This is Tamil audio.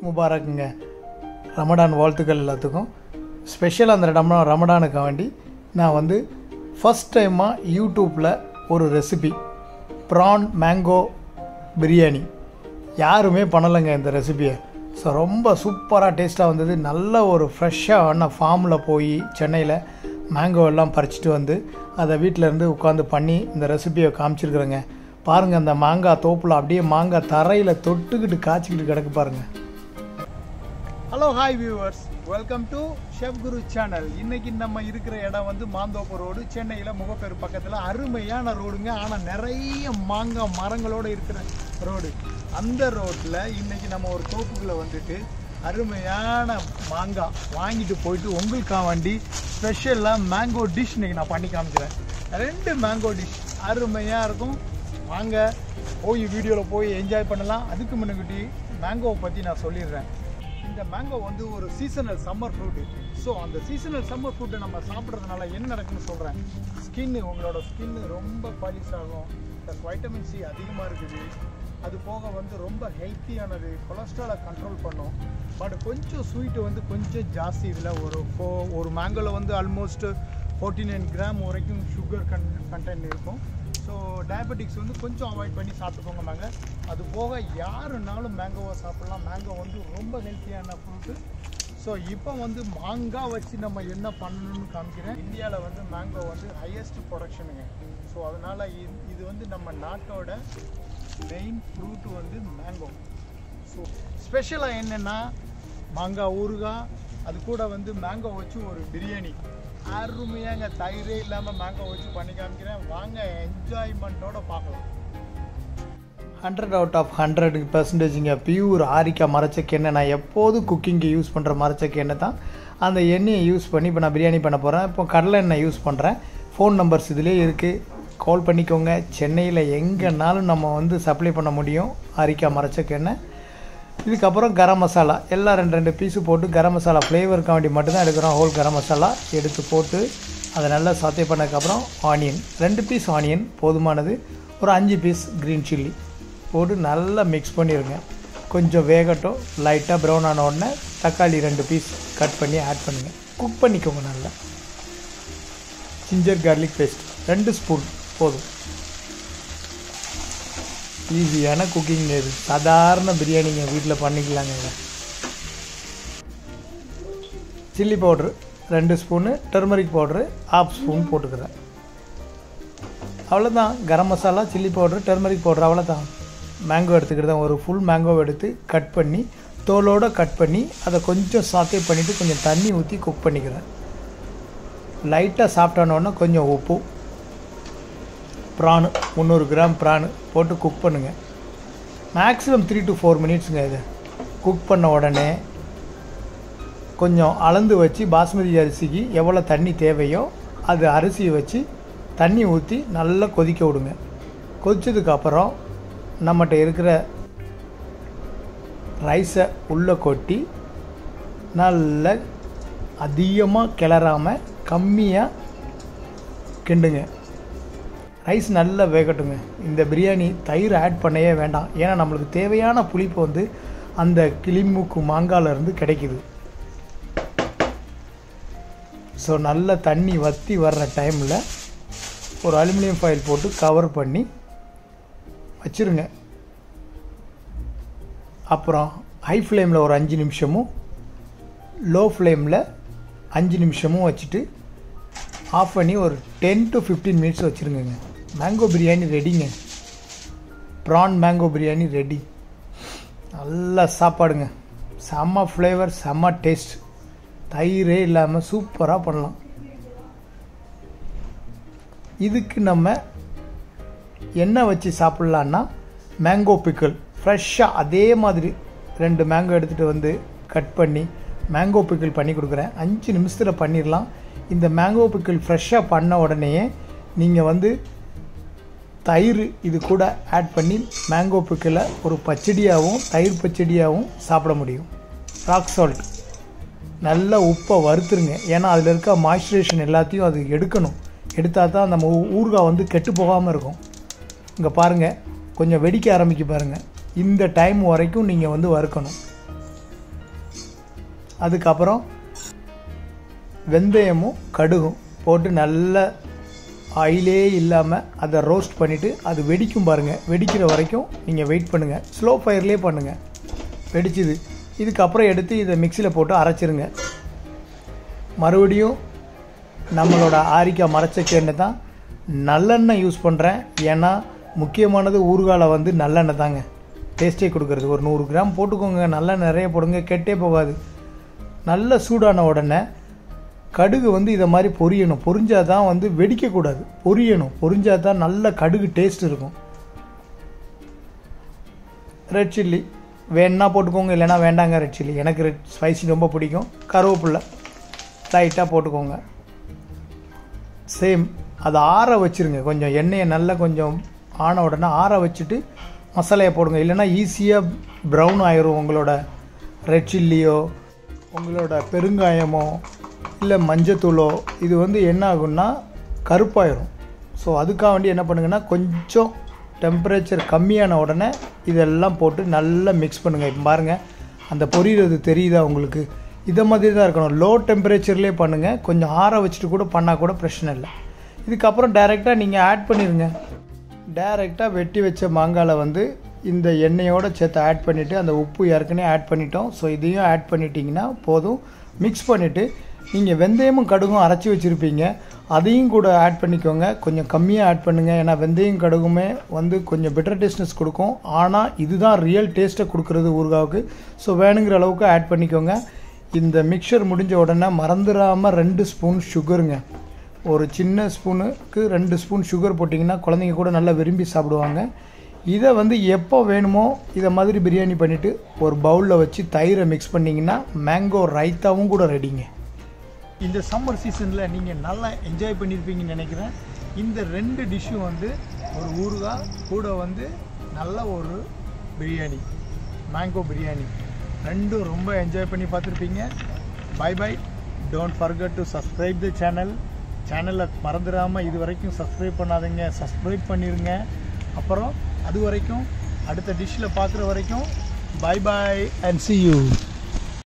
முபாரக்குங்க ரமடான் வாழ்த்துக்கள் எல்லாத்துக்கும் ஸ்பெஷல் அந்த ரம ரமடானுக்கு வேண்டி நான் வந்து ஃபஸ்ட் டைமாக யூடியூப்பில் ஒரு ரெசிபி ப்ரான் மேங்கோ பிரியாணி யாருமே பண்ணலைங்க இந்த ரெசிபியை ஸோ ரொம்ப சூப்பராக டேஸ்ட்டாக வந்தது நல்ல ஒரு ஃப்ரெஷ்ஷாக ஆன ஃபார்மில் போய் சென்னையில் மேங்கோ எல்லாம் பறிச்சிட்டு வந்து அதை வீட்டில் இருந்து உட்காந்து பண்ணி இந்த ரெசிபியை காமிச்சிருக்கிறேங்க பாருங்கள் அந்த மாங்காய் தோப்பில் அப்படியே மாங்காய் தரையில் தொட்டுக்கிட்டு காய்ச்சிக்கிட்டு கிடக்கு பாருங்கள் hello hi viewers welcome to chef Guru channel இன்னைக்கு நம்ம இருக்கிற இடம் வந்து மாந்தோப்பு ரோடு சென்னையில் முகப்பேர் பக்கத்தில் அருமையான ரோடுங்க ஆனால் நிறைய மாங்காய் மரங்களோடு இருக்கிற ரோடு அந்த ரோட்டில் இன்னைக்கு நம்ம ஒரு தோப்புக்குள்ளே வந்துட்டு அருமையான மாங்காய் வாங்கிட்டு போயிட்டு உங்களுக்காக வேண்டி ஸ்பெஷலாக மேங்கோ டிஷ் இன்னைக்கு நான் பண்ணி காமிக்கிறேன் ரெண்டு மேங்கோ டிஷ் அருமையாக இருக்கும் வாங்க போய் வீடியோவில் போய் என்ஜாய் பண்ணலாம் அதுக்கு முன்னாடி மேங்கோவை பற்றி நான் சொல்லிடுறேன் இந்த மேங்கோ வந்து ஒரு சீசனல் சம்மர் ஃப்ரூட்டு ஸோ அந்த சீசனல் சம்மர் ஃப்ரூட்டை நம்ம சாப்பிட்றதுனால என்ன நடக்குன்னு சொல்கிறேன் ஸ்கின்னு உங்களோட ஸ்கின்னு ரொம்ப பாலிஷ் ஆகும் ப்ளஸ் வைட்டமின் சி அதிகமாக இருக்குது அது போக வந்து ரொம்ப ஹெல்த்தியானது கொலஸ்ட்ராலை கண்ட்ரோல் பண்ணும் பட் கொஞ்சம் ஸ்வீட்டு வந்து கொஞ்சம் ஜாஸ்தி இதில் ஒரு ஃபோ ஒரு மேங்கோவில் வந்து ஆல்மோஸ்ட் ஃபோர்ட்டி நைன் கிராம் வரைக்கும் சுகர் கன் கண்டென்ட் இருக்கும் ஸோ டயபெட்டிக்ஸ் வந்து கொஞ்சம் அவாய்ட் பண்ணி சாப்பிட்டுக்கோங்க மேங்க அது போக யாருனாலும் மேங்கோவை சாப்பிட்லாம் மேங்கோ வந்து ரொம்ப ஹெல்த்தியான ஃப்ரூட்டு ஸோ இப்போ வந்து மாங்காய் வச்சு நம்ம என்ன பண்ணணும்னு காமிக்கிறேன் இந்தியாவில் வந்து மேங்கோ வந்து ஹையஸ்ட் ப்ரொடக்ஷனுங்க ஸோ அதனால் இது வந்து நம்ம நாட்டோட மெயின் ஃப்ரூட் வந்து மேங்கோ ஸோ ஸ்பெஷலாக என்னென்னா மாங்காய் ஊறுகாய் அது கூட வந்து மேங்கோ வச்சு ஒரு பிரியாணி அருமையாங்க தயிரே இல்லாமல் மேங்கோ வச்சு பண்ணி காமிக்கிறேன் வாங்க என்ஜாய்மெண்ட்டோட பார்க்கலாம் ஹண்ட்ரட் அவுட் ஆஃப் ஹண்ட்ரட் பர்சன்டேஜுங்க பியூர் ஆரிக்கா மரச்சக்கு எண்ணெய் நான் எப்போதும் குக்கிங்க்கு யூஸ் பண்ணுற மரச்சக்கு எண்ணெய் தான் அந்த எண்ணெயை யூஸ் பண்ணி இப்போ நான் பிரியாணி பண்ண போகிறேன் இப்போ கடலை எண்ணெய் யூஸ் பண்ணுறேன் ஃபோன் நம்பர்ஸ் இதிலே இருக்குது கால் பண்ணிக்கோங்க சென்னையில் எங்கேனாலும் நம்ம வந்து சப்ளை பண்ண முடியும் ஆரிக்கா மரச்சக்கு எண்ணெய் இதுக்கப்புறம் கரம் மசாலா எல்லாம் ரெண்டு ரெண்டு பீஸு போட்டு கரம் மசாலா ஃப்ளேவருக்காக வேண்டி மட்டும்தான் எடுக்கிறோம் ஹோல் கரம் மசாலா எடுத்து போட்டு அதை நல்லா சாத்தே பண்ணதுக்கப்புறம் ஆனியன் ரெண்டு பீஸ் ஆனியன் போதுமானது ஒரு அஞ்சு பீஸ் க்ரீன் சில்லி போட்டு நல்லா மிக்ஸ் பண்ணிடுங்க கொஞ்சம் வேகட்டும் லைட்டாக ப்ரௌன் ஆன உடனே தக்காளி ரெண்டு பீஸ் கட் பண்ணி ஆட் பண்ணுங்கள் குக் பண்ணிக்கோங்க நல்லா ஜிஞ்சர் கார்லிக் பேஸ்ட் ரெண்டு ஸ்பூன் போதும் ஈஸியான குக்கிங் இது சாதாரண பிரியாணிங்க வீட்டில் பண்ணிக்கலாங்க இதை சில்லி பவுட்ரு ரெண்டு spoon turmeric powder half spoon போட்டுக்கிறேன் அவ்வளோதான் garam masala chilli powder turmeric powder அவ்வளோதான் மேங்கோ எடுத்துக்கிட்டு ஒரு ஃபுல் மேங்கோ எடுத்து கட் பண்ணி தோலோடு கட் பண்ணி அதை கொஞ்சம் சாத்தே பண்ணிவிட்டு கொஞ்சம் தண்ணி ஊற்றி குக் பண்ணிக்கிறேன் லைட்டாக சாப்பிட்டானோடனே கொஞ்சம் உப்பு ப்ரானு முந்நூறு கிராம் ப்ரானு போட்டு குக் பண்ணுங்கள் மேக்ஸிமம் த்ரீ டு ஃபோர் மினிட்ஸுங்க இது குக் பண்ண உடனே கொஞ்சம் அளந்து வச்சு பாஸ்மதி அரிசிக்கு எவ்வளோ தண்ணி தேவையோ அது அரிசியை வச்சு தண்ணி ஊற்றி நல்லா கொதிக்க விடுங்க கொதிச்சதுக்கப்புறம் நம்மகிட்ட இருக்கிற ரைஸை உள்ளே கொட்டி நல்ல அதிகமாக கிளறாமல் கம்மியாக கிண்டுங்க ரைஸ் நல்லா வேகட்டுங்க இந்த பிரியாணி தயிர் ஆட் பண்ணவே வேண்டாம் ஏன்னா நம்மளுக்கு தேவையான புளிப்பு வந்து அந்த கிளிமூக்கு மாங்காலேருந்து கிடைக்குது ஸோ நல்ல தண்ணி வற்றி வர்ற டைமில் ஒரு அலுமினியம் ஃபாயில் போட்டு கவர் பண்ணி வச்சுருங்க அப்புறம் ஹை ஃப்ளேமில் ஒரு அஞ்சு நிமிஷமும் லோ ஃப்ளேமில் அஞ்சு நிமிஷமும் வச்சுட்டு ஆஃப் பண்ணி ஒரு டென் டு ஃபிஃப்டீன் மினிட்ஸ் வச்சுருங்கங்க மேங்கோ பிரியாணி ரெடிங்க ப்ரான் மேங்கோ பிரியாணி ரெடி நல்ல சாப்பாடுங்க செம்ம ஃப்ளேவர் செம்ம டேஸ்ட் தயிரே இல்லாமல் சூப்பராக பண்ணலாம் இதுக்கு நம்ம என்ன வச்சு சாப்பிட்லான்னா மேங்கோ பிக்கிள் ஃப்ரெஷ்ஷாக அதே மாதிரி ரெண்டு மேங்கோ எடுத்துகிட்டு வந்து கட் பண்ணி மேங்கோ பிக்கிள் பண்ணி கொடுக்குறேன் அஞ்சு நிமிஷத்தில் பண்ணிடலாம் இந்த மேங்கோ பிக்கிள் ஃப்ரெஷ்ஷாக பண்ண உடனேயே நீங்கள் வந்து தயிர் இது கூட ஆட் பண்ணி மேங்கோ பிக்கில் ஒரு பச்சடியாகவும் தயிர் பச்சடியாகவும் சாப்பிட முடியும் ராக் சால்ட் நல்லா உப்பை வறுத்துருங்க ஏன்னா அதில் இருக்க மாய்ஸ்சரைசேஷன் எல்லாத்தையும் அது எடுக்கணும் எடுத்தால் தான் நம்ம ஊறுகாய் வந்து கெட்டு போகாமல் இருக்கும் இங்கே பாருங்கள் கொஞ்சம் வெடிக்க ஆரம்பிக்க பாருங்கள் இந்த டைம் வரைக்கும் நீங்கள் வந்து வறுக்கணும் அதுக்கப்புறம் வெந்தயமும் கடுகும் போட்டு நல்லா ஆயிலே இல்லாமல் அதை ரோஸ்ட் பண்ணிவிட்டு அது வெடிக்கும் பாருங்கள் வெடிக்கிற வரைக்கும் நீங்கள் வெயிட் பண்ணுங்கள் ஸ்லோ ஃபயர்லேயே பண்ணுங்கள் வெடிச்சுது இதுக்கப்புறம் எடுத்து இதை மிக்சியில் போட்டு அரைச்சிருங்க மறுபடியும் நம்மளோட ஆரிக்காய் மரச்சக்க எண்ணெய் தான் நல்லெண்ணெய் யூஸ் பண்ணுறேன் ஏன்னா முக்கியமானது ஊறுகாயில் வந்து நல்லெண்ணெய் தாங்க டேஸ்ட்டே கொடுக்குறது ஒரு நூறு கிராம் போட்டுக்கோங்க நல்லா நிறைய போடுங்க கெட்டே போகாது நல்ல சூடான உடனே கடுகு வந்து இதை மாதிரி பொரியணும் பொரிஞ்சால் தான் வந்து வெடிக்கக்கூடாது பொரியணும் பொரிஞ்சால் தான் நல்ல கடுகு டேஸ்ட் இருக்கும் ரெட் சில்லி வேணா போட்டுக்கோங்க இல்லைனா வேண்டாங்க ரெட் சில்லி எனக்கு ரெட் ஸ்பைசி ரொம்ப பிடிக்கும் கருவேப்பில்லை லைட்டாக போட்டுக்கோங்க சேம் அதை ஆற வச்சுருங்க கொஞ்சம் எண்ணெயை நல்லா கொஞ்சம் ஆன உடனே ஆற வச்சுட்டு மசாலையை போடுங்க இல்லைன்னா ஈஸியாக ப்ரௌன் ஆயிரும் உங்களோட ரெட் சில்லியோ உங்களோட பெருங்காயமோ இல்லை மஞ்சத்தூளோ இது வந்து என்ன ஆகும்னா கருப்பாயிரும் ஸோ அதுக்காக வேண்டி என்ன பண்ணுங்கன்னா கொஞ்சம் டெம்பரேச்சர் கம்மியான உடனே இதெல்லாம் போட்டு நல்லா மிக்ஸ் பண்ணுங்கள் இப்போ பாருங்கள் அந்த பொரியிறது தெரியுதா உங்களுக்கு இதை மாதிரி தான் இருக்கணும் லோ டெம்பரேச்சர்லேயே பண்ணுங்கள் கொஞ்சம் ஆற வச்சுட்டு கூட பண்ணால் கூட பிரச்சனை இல்லை இதுக்கப்புறம் டைரெக்டாக நீங்கள் ஆட் பண்ணிடுங்க டைரெக்டாக வெட்டி வச்ச மாங்காயில் வந்து இந்த எண்ணெயோடு சேர்த்து ஆட் பண்ணிவிட்டு அந்த உப்பு ஏற்கனவே ஆட் பண்ணிட்டோம் ஸோ இதையும் ஆட் பண்ணிட்டீங்கன்னா போதும் மிக்ஸ் பண்ணிவிட்டு நீங்கள் வெந்தயமும் கடுகும் அரைச்சி வச்சுருப்பீங்க அதையும் கூட ஆட் பண்ணிக்கோங்க கொஞ்சம் கம்மியாக ஆட் பண்ணுங்கள் ஏன்னா வெந்தயம் கடுகுமே வந்து கொஞ்சம் பெட்டர் டேஸ்ட்னஸ் கொடுக்கும் ஆனால் இதுதான் ரியல் டேஸ்ட்டை கொடுக்குறது ஊறுகாவுக்கு ஸோ வேணுங்கிற அளவுக்கு ஆட் பண்ணிக்கோங்க இந்த மிக்சர் முடிஞ்ச உடனே மறந்துடாமல் ரெண்டு ஸ்பூன் சுகருங்க ஒரு சின்ன ஸ்பூனுக்கு ரெண்டு ஸ்பூன் சுகர் போட்டிங்கன்னா குழந்தைங்க கூட நல்லா விரும்பி சாப்பிடுவாங்க இதை வந்து எப்போ வேணுமோ இதை மாதிரி பிரியாணி பண்ணிவிட்டு ஒரு பவுலில் வச்சு தயிரை மிக்ஸ் பண்ணிங்கன்னா மேங்கோ ரைத்தாவும் கூட ரெடிங்க இந்த சம்மர் சீசனில் நீங்கள் நல்லா என்ஜாய் பண்ணியிருப்பீங்கன்னு நினைக்கிறேன் இந்த ரெண்டு டிஷ்ஷும் வந்து ஒரு ஊறுகாய் கூட வந்து நல்ல ஒரு பிரியாணி மேங்கோ பிரியாணி ரெண்டும் ரொம்ப என்ஜாய் பண்ணி பார்த்துருப்பீங்க bye bye don't forget to subscribe the channel சேனலை மறந்துடாமல் இது வரைக்கும் சப்ஸ்கிரைப் பண்ணாதீங்க சப்ஸ்கிரைப் பண்ணிடுங்க அப்புறம் அது வரைக்கும் அடுத்த டிஷ்ஷில் பார்க்குற வரைக்கும் bye bye and see you